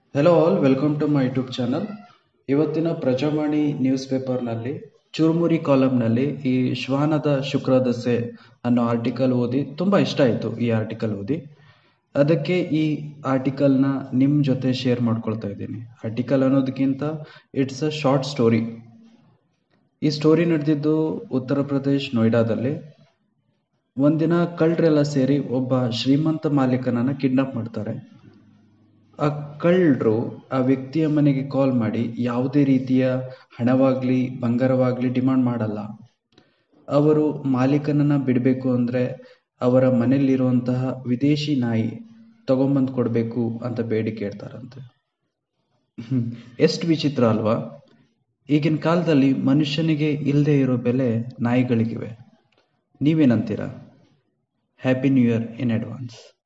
hello all welcome to my YouTube channel ಇವತ್ತಿನ Prajavani news ಪೇಪರ್ನಲ್ಲಿ ಚುರುಮುರಿ ಕಾಲಮ್ನಲ್ಲಿ ಈ ಶ್ವಾನದ ಶುಕ್ರದಸೆ ಅನ್ನೋ ಆರ್ಟಿಕಲ್ ಓದಿ ತುಂಬ ಇಷ್ಟ ಆಯಿತು ಈ ಆರ್ಟಿಕಲ್ ಓದಿ ಅದಕ್ಕೆ ಈ ಆರ್ಟಿಕಲ್ನ ನಿಮ್ಮ ಜೊತೆ ಶೇರ್ ಮಾಡ್ಕೊಳ್ತಾ ಇದ್ದೀನಿ ಆರ್ಟಿಕಲ್ ಅನ್ನೋದಕ್ಕಿಂತ ಇಟ್ಸ್ ಅ ಶಾರ್ಟ್ ಸ್ಟೋರಿ ಈ ಸ್ಟೋರಿ ನಡೆದಿದ್ದು ಉತ್ತರ ಪ್ರದೇಶ್ ನೋಯ್ಡಾದಲ್ಲಿ ಒಂದಿನ ಕಳ್ಳರೆಲ್ಲ ಸೇರಿ ಒಬ್ಬ ಶ್ರೀಮಂತ ಮಾಲೀಕನನ್ನು ಕಿಡ್ನಾಪ್ ಮಾಡ್ತಾರೆ ಆ ಕಳ್ಳರು ಆ ವ್ಯಕ್ತಿಯ ಮನೆಗೆ ಕಾಲ್ ಮಾಡಿ ಯಾವುದೇ ರೀತಿಯ ಹಣವಾಗಲಿ ಬಂಗಾರವಾಗಲಿ ಡಿಮಾಂಡ್ ಮಾಡಲ್ಲ ಅವರು ಮಾಲೀಕನನ್ನು ಬಿಡಬೇಕು ಅಂದರೆ ಅವರ ಮನೆಯಲ್ಲಿರುವಂತಹ ವಿದೇಶಿ ನಾಯಿ ತಗೊಂಬಂದು ಕೊಡಬೇಕು ಅಂತ ಬೇಡಿಕೆ ಇಡ್ತಾರಂತೆ ಎಷ್ಟು ವಿಚಿತ್ರ ಅಲ್ವಾ ಈಗಿನ ಕಾಲದಲ್ಲಿ ಮನುಷ್ಯನಿಗೆ ಇಲ್ಲದೆ ಇರೋ ಬೆಲೆ ನಾಯಿಗಳಿಗಿವೆ ನೀವೇನಂತೀರಾ happy new year in advance